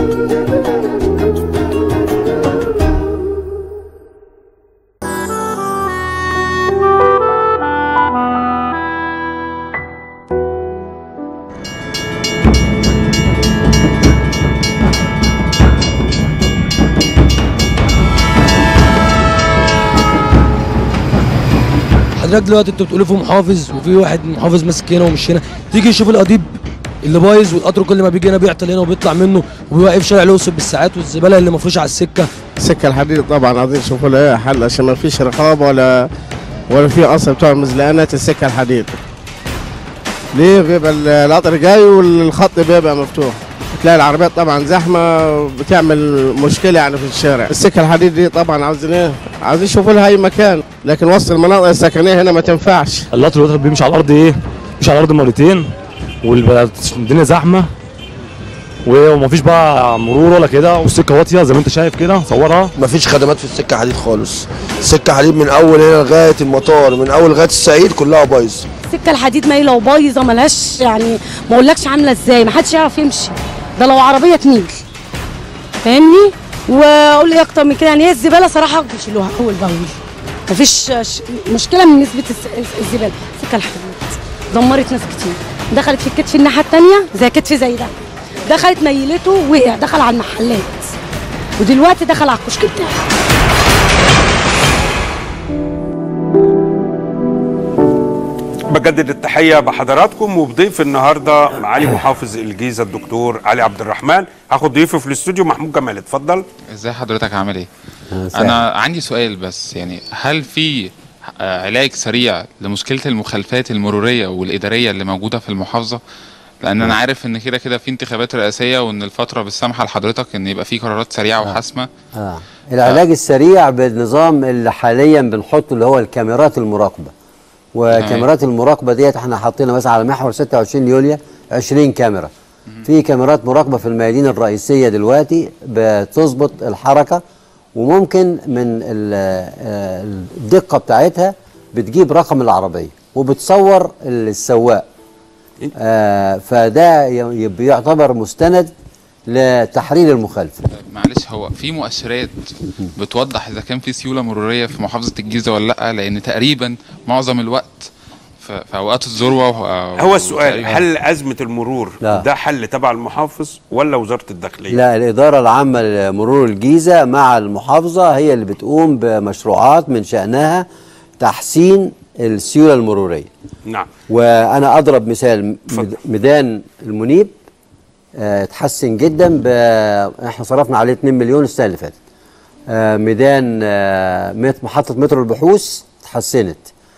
حضرتك دلوقتي انتوا بتقولوا في محافظ وفي واحد محافظ ماسك هنا ومش هنا تيجي تشوف القضيب اللي بايظ والقطر كل ما بيجي هنا بيعطل هنا وبيطلع منه وبيوقف شارع الاقصر بالساعات والزباله اللي مفروشه على السكه السكه الحديد طبعا عايزين يشوفوا لها حل عشان ما فيش رقابه ولا ولا في اصلا بتوع مزلقانات السكه الحديد ليه بيبقى ال- القطر جاي والخط بيبقى مفتوح تلاقي العربيات طبعا زحمه بتعمل مشكله يعني في الشارع السكه الحديد دي طبعا عاوزين ايه عاوزين يشوفوا لها اي مكان لكن وسط المناطق السكنيه هنا ما تنفعش القطر دلوقتي بيمشي على الارض ايه؟ بيمشي على الارض مرتين والدنيا زحمه ومفيش بقى مرور ولا كده والسكه واطيه زي ما انت شايف كده صورها مفيش خدمات في السكه حديد خالص السكه حديد من اول هنا لغايه المطار من اول لغايه الصعيد كلها بايظ السكه الحديد مايله وبايظه ملهاش يعني ما اقولكش عامله ازاي ما حدش يعرف يمشي ده لو عربيه تميل فاهمني واقول لي اكتر من كده يعني هي الزباله صراحه بيشيلوها اول باول مفيش ش- مشكله من نسبه الس- الزباله السكه الحديد دمرت ناس كتير دخلت في الكتف الناحيه الثانيه زي كتف زي ده دخلت نيلته وقع دخل على المحلات ودلوقتي دخل على الكشك بتاعه بجدد التحية بحضراتكم وبضيف النهاردة معالي محافظ الجيزة الدكتور علي عبد الرحمن هاخد ضيفي في الاستوديو محمود جمال اتفضل ازاي حضرتك عامل ايه؟ انا عندي سؤال بس يعني هل في آه، علاج سريع لمشكله المخالفات المروريه والاداريه اللي موجوده في المحافظه؟ لان انا عارف ان كده كده في انتخابات رئاسيه وان الفتره بالسمحه لحضرتك ان يبقى في قرارات سريعه وحاسمه آه. العلاج السريع بالنظام اللي حاليا بنحطه اللي هو الكاميرات المراقبه وكاميرات المراقبه ديت احنا حاطينها مثلا على محور 26 يوليو 20 كاميرا في كاميرات مراقبه في الميادين الرئيسيه دلوقتي بتظبط الحركه وممكن من ال- آه، الدقه بتاعتها بتجيب رقم العربيه وبتصور السواق آه فده ي- بيعتبر مستند لتحرير المخالفه معلش هو في مؤشرات بتوضح اذا كان في سيوله مروريه في محافظه الجيزه ولا لا لان تقريبا معظم الوقت في في اوقات الذروه و- هو السؤال وتقريباً- هل أزمة المرور لا. ده حل تبع المحافظ ولا وزارة الداخلية؟ لا الإدارة العامة لمرور الجيزة مع المحافظة هي اللي بتقوم بمشروعات من شأنها تحسين السيولة المرورية نعم وأنا أضرب مثال مد- ميدان المنيب آه، اتحسن جدا ب... احنا صرفنا عليه 2 مليون السنة اللي فاتت آه، ميدان آه، مت- محطة مترو البحوث اتحسنت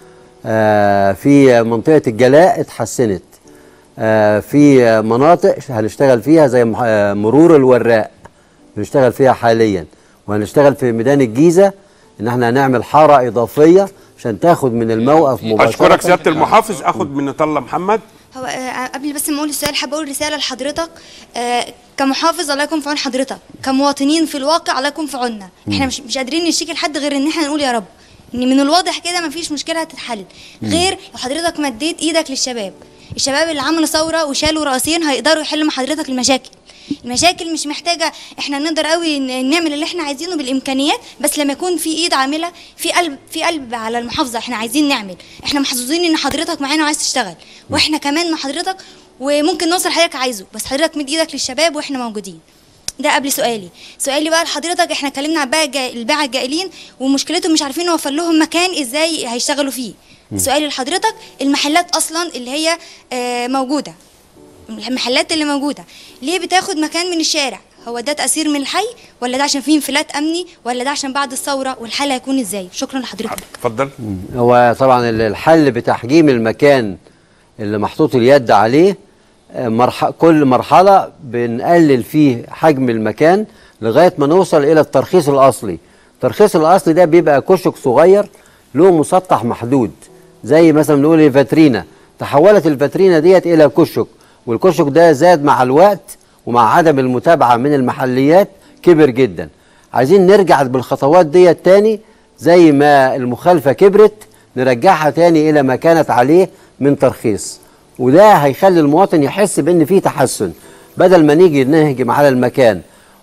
آه، في منطقة الجلاء اتحسنت آه، في مناطق هنشتغل فيها زي مح- آه، مرور الوراق بنشتغل فيها حاليا وهنشتغل في ميدان الجيزة ان احنا هنعمل حارة اضافية عشان تاخد من الموقف مباشرة أشكرك سيادة المحافظ أخد من طلة محمد هو آه، قبل بس ما اقول السؤال حابه اقول رساله لحضرتك آه، كمحافظ الله يكون في عون حضرتك كمواطنين في الواقع الله يكون في عوننا احنا مش مش قادرين نشتكي لحد غير ان احنا نقول يا رب ان من الواضح كده مفيش مشكله هتتحل غير لو حضرتك مديت ايدك للشباب الشباب اللي عملوا ثوره وشالوا راسين هيقدروا يحلوا مع حضرتك المشاكل المشاكل مش محتاجه احنا نقدر قوي ن- نعمل اللي احنا عايزينه بالامكانيات بس لما يكون في ايد عامله في قلب في قلب على المحافظه احنا عايزين نعمل احنا محظوظين ان حضرتك معانا وعايز تشتغل واحنا كمان مع حضرتك وممكن نوصل حضرتك عايزه بس حضرتك مد ايدك للشباب واحنا موجودين ده قبل سؤالي سؤالي بقى لحضرتك احنا اتكلمنا عن بقى الجا- الباعة الجائلين ومشكلتهم مش عارفين نوفر لهم مكان ازاي هيشتغلوا فيه سؤالي لحضرتك المحلات اصلا اللي هي آه، موجوده المحلات اللي موجوده ليه بتاخد مكان من الشارع هو ده تاثير من الحي ولا ده عشان فيه انفلات امني ولا ده عشان بعد الثوره والحل هيكون ازاي شكرا لحضرتك اتفضل هو طبعا ال- الحل بتحجيم المكان اللي محطوط اليد عليه آه، مرح كل مرحلة بنقلل فيه حجم المكان لغاية ما نوصل إلى الترخيص الأصلي الترخيص الأصلي ده بيبقى كشك صغير له مسطح محدود زي مثلا نقول الفاترينا تحولت الفاترينا ديت إلى كشك والكشك ده زاد مع الوقت ومع عدم المتابعة من المحليات كبر جدا عايزين نرجع بالخطوات ديت تاني زي ما المخالفة كبرت نرجعها تاني إلى ما كانت عليه من ترخيص وده هيخلي المواطن يحس بأن في تحسن بدل ما نيجي نهجم على المكان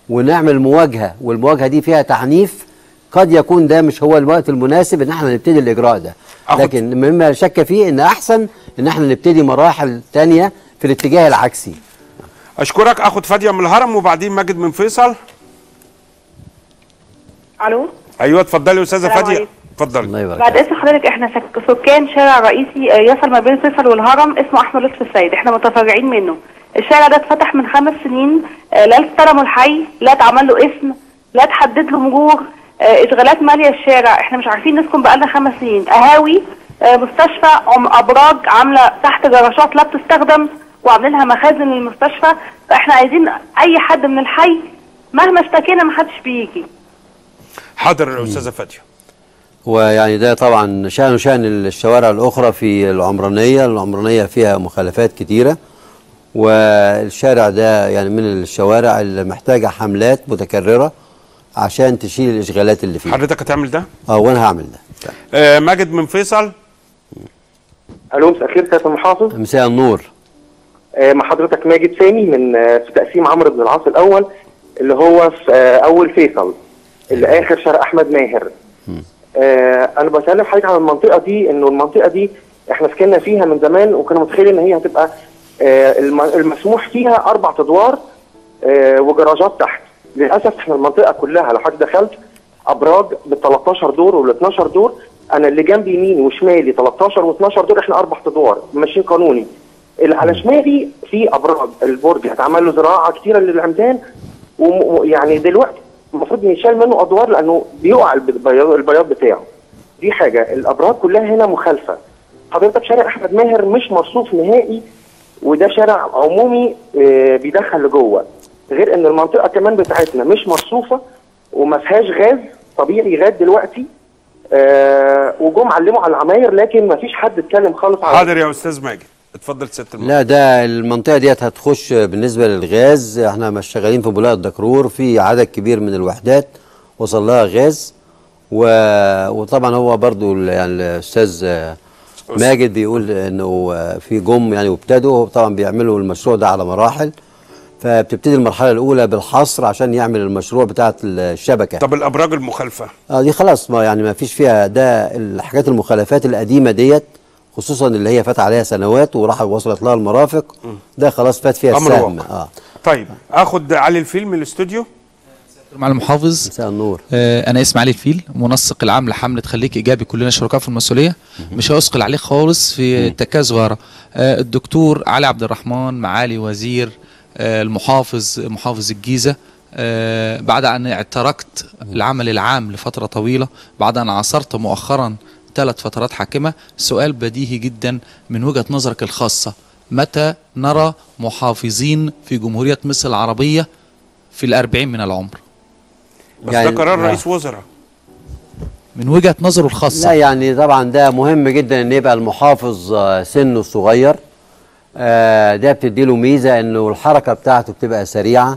ونعمل مواجهه والمواجهه دي فيها تعنيف قد يكون ده مش هو الوقت المناسب ان احنا نبتدي الاجراء ده أخد- لكن مما لا شك فيه ان احسن ان احنا نبتدي مراحل تانية في الاتجاه العكسي اشكرك اخد فاديه من الهرم وبعدين ماجد من فيصل الو ايوه اتفضلي يا استاذه السلام فاديه عليكم. اتفضلي الله يبارك بعد اذن حضرتك احنا سك... سكان شارع رئيسي آه، يصل ما بين فيصل والهرم اسمه احمد لطفي السيد احنا متفرعين منه الشارع ده اتفتح من خمس سنين آه، لا استلموا الحي لا اتعمل له اسم لا اتحدد له مرور آه، اشغالات ماليه الشارع احنا مش عارفين نسكن بقالنا خمس سنين قهاوي آه، مستشفى عم- ابراج عامله تحت جراشات لا بتستخدم وعاملين لها مخازن للمستشفى فاحنا عايزين اي حد من الحي مهما اشتكينا ما حدش بيجي حاضر يا استاذه فاديه ويعني ده طبعا شأنه شأن الشوارع الأخرى في العمرانية العمرانية فيها مخالفات كتيرة والشارع ده يعني من الشوارع اللي محتاجة حملات متكررة عشان تشيل الإشغالات اللي فيها حضرتك هتعمل ده اه وأنا هعمل ده آه ماجد من فيصل الو مساء الخير سياده المحافظ مساء النور آه، مع حضرتك ماجد سامي من آه، في تقسيم عمرو بن العاص الاول اللي هو في آه، اول فيصل اللي اخر شارع احمد ماهر آه، انا بسالم حضرتك عن المنطقه دي انه المنطقه دي احنا سكننا فيها من زمان وكنا متخيلين ان هي هتبقى آه، الم- المسموح فيها اربع ادوار آه، وجراجات تحت للاسف احنا المنطقه كلها لو حضرتك دخلت ابراج بال 13 دور وال 12 دور انا اللي جنبي يميني وشمالي 13 و12 دور احنا اربع ادوار ماشيين قانوني اللي على شمالي في ابراج البرج هتعمل له زراعه كتيره للعمدان ويعني دلوقتي المفروض يشال منه ادوار لانه بيقع البياض البياض بتاعه دي حاجه الابراج كلها هنا مخالفه حضرتك شارع احمد ماهر مش مرصوف نهائي وده شارع عمومي آه، بيدخل لجوه غير ان المنطقه كمان بتاعتنا مش مرصوفه وما فيهاش غاز طبيعي لغايه دلوقتي آه وجم علموا على العماير لكن ما فيش حد اتكلم خالص على حاضر يا استاذ ماجد اتفضل سياده المحافظ لا ده المنطقة ديت هتخش بالنسبة للغاز احنا مش شغالين في بولاق الدكرور في عدد كبير من الوحدات وصل لها غاز و... وطبعا هو برضو ال- يعني الاستاذ آه، ماجد بيقول انه آه، في جم يعني وابتدوا طبعا بيعملوا المشروع ده على مراحل فبتبتدي المرحلة الأولى بالحصر عشان يعمل المشروع بتاعة الشبكة طب الابراج المخالفه اه دي خلاص ما يعني ما فيش فيها ده الحاجات المخالفات القديمه ديت خصوصا اللي هي فات عليها سنوات وراح وصلت لها المرافق ده خلاص فات فيها أمر السهم واقع. اه طيب اخد علي الفيلم من الاستوديو مع المحافظ مساء النور آه انا اسمي علي الفيل منسق العام لحمله خليك ايجابي كلنا شركاء في المسؤوليه مش هثقل عليه خالص في تكاز صغيره آه الدكتور علي عبد الرحمن معالي وزير آه المحافظ محافظ الجيزه آه بعد ان اعتركت العمل العام لفتره طويله بعد ان عاصرت مؤخرا ثلاث فترات حاكمه سؤال بديهي جدا من وجهه نظرك الخاصه متى نرى محافظين في جمهوريه مصر العربيه في الأربعين من العمر بس يعني- ده قرار لا. رئيس وزراء من وجهة نظره الخاصة لا يعني طبعا ده مهم جدا ان يبقى المحافظ آه، سنه صغير آه، ده بتديله ميزه انه الحركه بتاعته بتبقى سريعه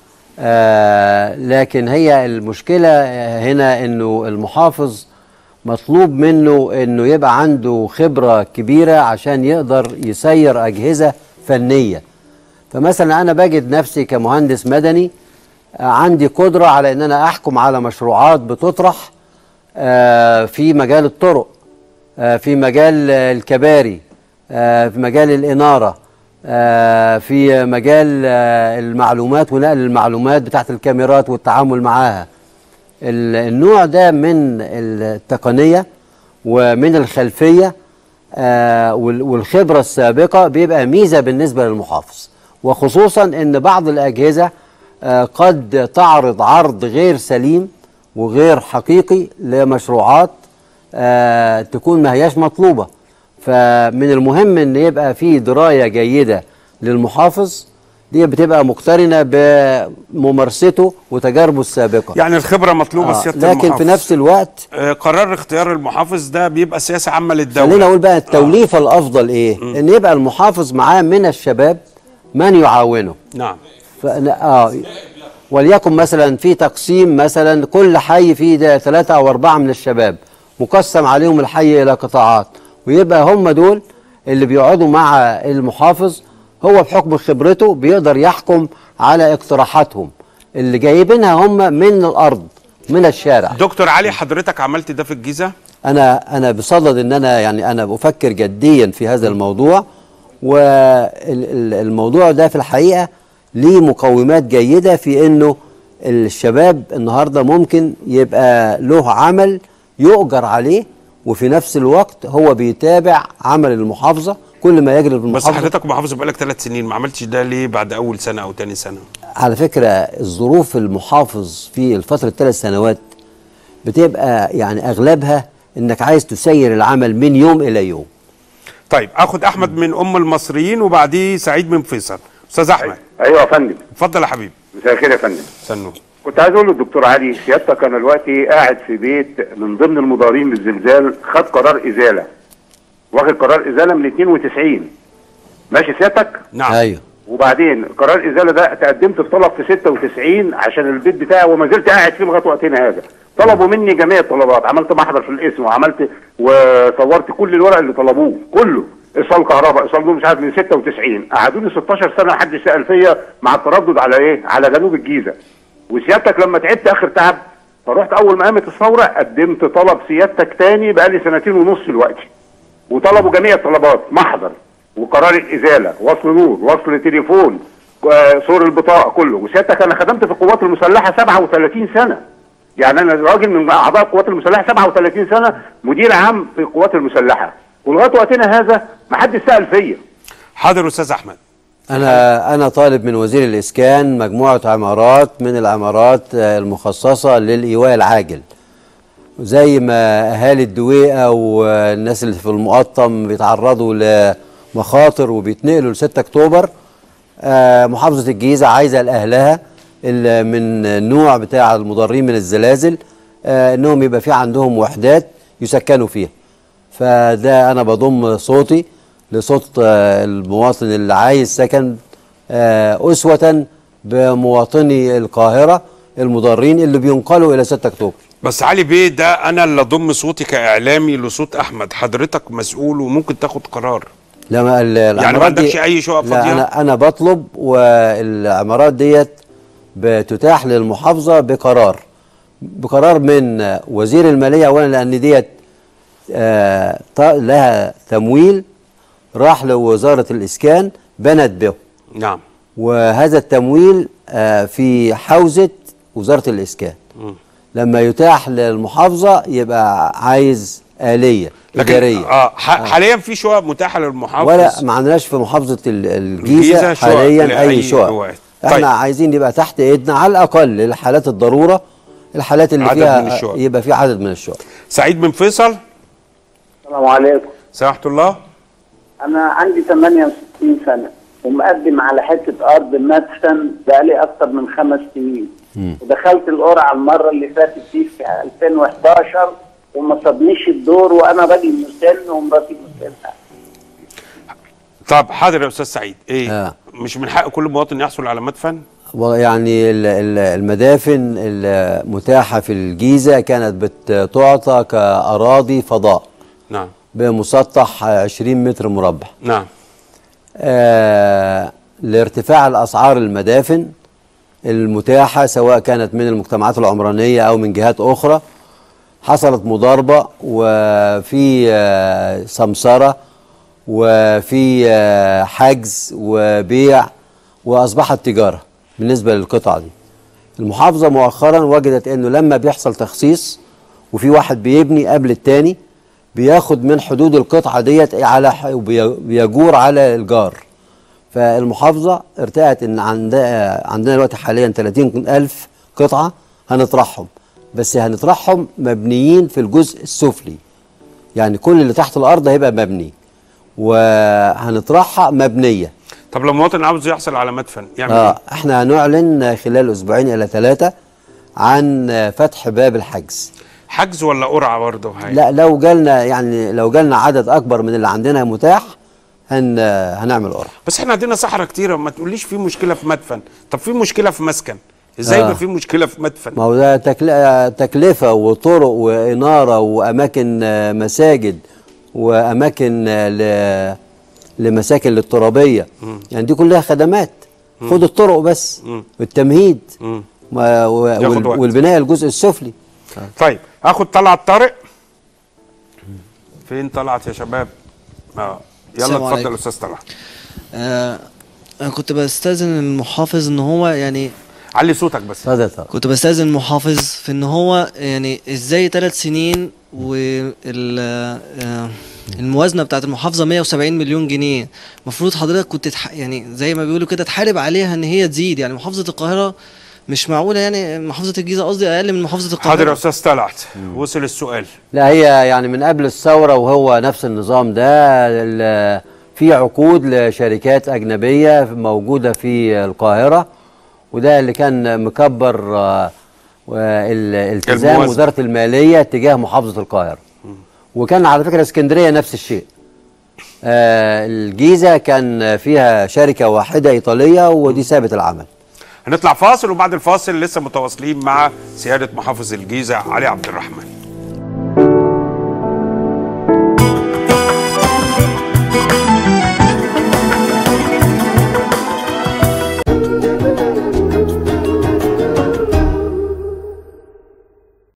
آه، لكن هي المشكله آه، هنا انه المحافظ مطلوب منه انه يبقى عنده خبره كبيره عشان يقدر يسير اجهزه فنيه فمثلا انا بجد نفسي كمهندس مدني آه، عندي قدره على ان انا احكم على مشروعات بتطرح آه، في مجال الطرق آه، في مجال آه، الكباري آه، في مجال الإنارة آه، في مجال آه، المعلومات ونقل المعلومات بتاعت الكاميرات والتعامل معاها ال- النوع ده من التقنية ومن الخلفية آه، وال- والخبرة السابقة بيبقى ميزة بالنسبة للمحافظ وخصوصا ان بعض الأجهزة آه، قد تعرض عرض غير سليم وغير حقيقي لمشروعات آه، تكون ما هياش مطلوبة فمن المهم ان يبقى في دراية جيدة للمحافظ دي بتبقى مقترنة بممارسته وتجاربه السابقة يعني الخبره مطلوبه آه، سياده لكن المحافظ في نفس الوقت آه، قرار اختيار المحافظ ده بيبقى سياسه عامه للدوله خلينا اقول بقى التوليفة الافضل ايه ان يبقى المحافظ معاه من الشباب من يعاونه نعم ف... اه وليكن مثلا في تقسيم مثلا كل حي فيه ده ثلاثة او اربعة من الشباب مقسم عليهم الحي الى قطاعات ويبقى هم دول اللي بيقعدوا مع المحافظ هو بحكم خبرته بيقدر يحكم على اقتراحاتهم اللي جايبينها هم من الارض من الشارع دكتور علي حضرتك عملت ده في الجيزه انا انا بصدد ان انا يعني انا بفكر جديا في هذا الموضوع والموضوع ده في الحقيقه ليه مقومات جيده في انه الشباب النهارده ممكن يبقى له عمل يؤجر عليه وفي نفس الوقت هو بيتابع عمل المحافظه كل ما يجري في بس المحافظه حضرتك محافظ بقالك ثلاث سنين ما عملتش ده ليه بعد اول سنه او تاني سنه على فكرة الظروف المحافظ في الفترة الثلاث سنوات بتبقى يعني أغلبها إنك عايز تسير العمل من يوم إلى يوم طيب اخد احمد من ام المصريين وبعديه سعيد من فيصل استاذ احمد ايوه يا فندم اتفضل يا حبيبي مساء الخير يا فندم سنو كنت عايز اقول للدكتور علي سيادتك انا دلوقتي قاعد في بيت من ضمن المضارين بالزلزال خد قرار ازاله واخد قرار ازاله من 92 ماشي سيادتك نعم ايوه وبعدين قرار ازاله ده تقدمت في طلب في 96 عشان البيت بتاعي وما زلت قاعد فيه لغايه وقتنا هذا طلبوا مني جميع الطلبات عملت محضر في الاسم وعملت وصورت كل الورق اللي طلبوه كله ايصال كهرباء ايصال نور مش عارف من 96 قعدوني 16 سنه محدش سال فيا مع التردد على ايه على جنوب الجيزه وسيادتك لما تعبت اخر تعب فرحت اول ما قامت الثوره قدمت طلب سيادتك تاني بقالي سنتين ونص دلوقتي وطلبوا جميع الطلبات محضر وقرار الازاله وصل نور وصل تليفون آه، صور البطاقه كله وسيادتك انا خدمت في القوات المسلحه 37 سنه يعني انا راجل من اعضاء القوات المسلحه 37 سنه مدير عام في القوات المسلحه ولغايه وقتنا هذا ما حدش سال فيا حاضر استاذ احمد أنا أنا طالب من وزير الإسكان مجموعة عمارات من العمارات آه، المخصصة للإيواء العاجل زي ما أهالي الدويقة والناس اللي في المقطم بيتعرضوا لمخاطر وبيتنقلوا ل 6 أكتوبر آه، محافظة الجيزة عايزة لأهلها اللي من النوع بتاع المضرين من الزلازل آه، إنهم يبقى في عندهم وحدات يسكنوا فيها فده أنا بضم صوتي لصوت آه، المواطن اللي عايز سكن آه، أسوة بمواطني القاهرة المضرين اللي بينقلوا إلى 6 أكتوبر بس علي بيه ده انا اللي اضم صوتي كاعلامي لصوت احمد حضرتك مسؤول وممكن تاخد قرار لما ال- يعني ما العمارات دي- عندكش اي شقق لا فاضيه أنا أنا بطلب والعمارات ديت بتتاح للمحافظة بقرار بقرار من وزير المالية أولا لأن ديت آه، ط- لها تمويل راح لوزارة الإسكان بنت به نعم وهذا التمويل آه، في حوزة وزارة الإسكان مم. لما يتاح للمحافظة يبقى عايز آلية لكن إدارية اه ح- حاليا في شقق متاحه للمحافظ ولا ما عندناش في محافظة ال- الجيزة الجيزة شقق حاليا لأي أي شقق وقت. احنا طيب. عايزين يبقى تحت ايدنا على الأقل لحالات الضرورة الحالات اللي عدد فيها من الشقق. يبقى في عدد من الشقق سعيد بن فيصل السلام عليكم سمحت الله انا عندي 68 سنه ومقدم على حته ارض مدفن بقالي اكتر من خمس سنين ودخلت القرعه المره اللي فاتت دي في 2011 وما صابنيش الدور وانا راجل مسن ومراتي مسنه طب حاضر يا استاذ سعيد ايه آه. مش من حق كل مواطن يحصل على مدفن ويعني ال- ال- المدافن المتاحة في الجيزة كانت بتعطى كأراضي فضاء نعم بمسطح 20 متر مربع نعم آه لارتفاع الأسعار المدافن المتاحة سواء كانت من المجتمعات العمرانية أو من جهات أخرى حصلت مضاربة وفي آه سمسرة وفي آه حجز وبيع وأصبحت تجارة بالنسبة للقطعة دي المحافظة مؤخرا وجدت أنه لما بيحصل تخصيص وفي واحد بيبني قبل التاني بياخد من حدود القطعة ديت على ح- وبي- بيجور على الجار فالمحافظة ارتأت ان عندها عندنا دلوقتي حاليا 30 ألف قطعة هنطرحهم بس هنطرحهم مبنيين في الجزء السفلي يعني كل اللي تحت الأرض هيبقى مبني وهنطرحها مبنية طب لو مواطن عاوز يحصل على مدفن يعمل آه ايه احنا هنعلن خلال أسبوعين إلى ثلاثة عن فتح باب الحجز حجز ولا قرعه برضه هاي لا لو جالنا يعني لو جالنا عدد أكبر من اللي عندنا متاح هن هنعمل قرعة بس احنا عندنا صحراء كتيره ما تقوليش في مشكله في مدفن طب في مشكله في مسكن ازاي آه. يبقى في مشكله في مدفن ما هو ده تكل- تكلفة وطرق وإنارة وأماكن آه، مساجد وأماكن آه، ل- لمساكن للترابية مم. يعني دي كلها خدمات مم. خد الطرق بس مم. والتمهيد مم. و- و- ياخد وال- وقت. والبناء الجزء السفلي طيب هاخد طلعت طارق فين طلعت يا شباب اه يلا السلام اتفضل عليكم. استاذ طلعت آه انا كنت بستاذن المحافظ ان هو يعني علي صوتك بس كنت بستاذن المحافظ في ان هو يعني ازاي ثلاث سنين وال آه، الموازنه بتاعت المحافظه 170 مليون جنيه المفروض حضرتك كنت تح... يعني زي ما بيقولوا كده تحارب عليها ان هي تزيد يعني محافظه القاهره مش معقوله يعني محافظه الجيزه قصدي اقل من محافظه القاهره حاضر يا استاذ طلعت وصل السؤال لا هي يعني من قبل الثورة وهو نفس النظام ده ال- في عقود لشركات أجنبية موجودة في القاهرة وده اللي كان مكبر آه، ال- التزام الموازنة. وزارة المالية تجاه محافظة القاهرة وكان على فكرة اسكندرية نفس الشيء آه، الجيزة كان فيها شركة واحدة إيطالية ودي سابت العمل هنطلع فاصل وبعد الفاصل لسه متواصلين مع سيادة محافظ الجيزة علي عبد الرحمن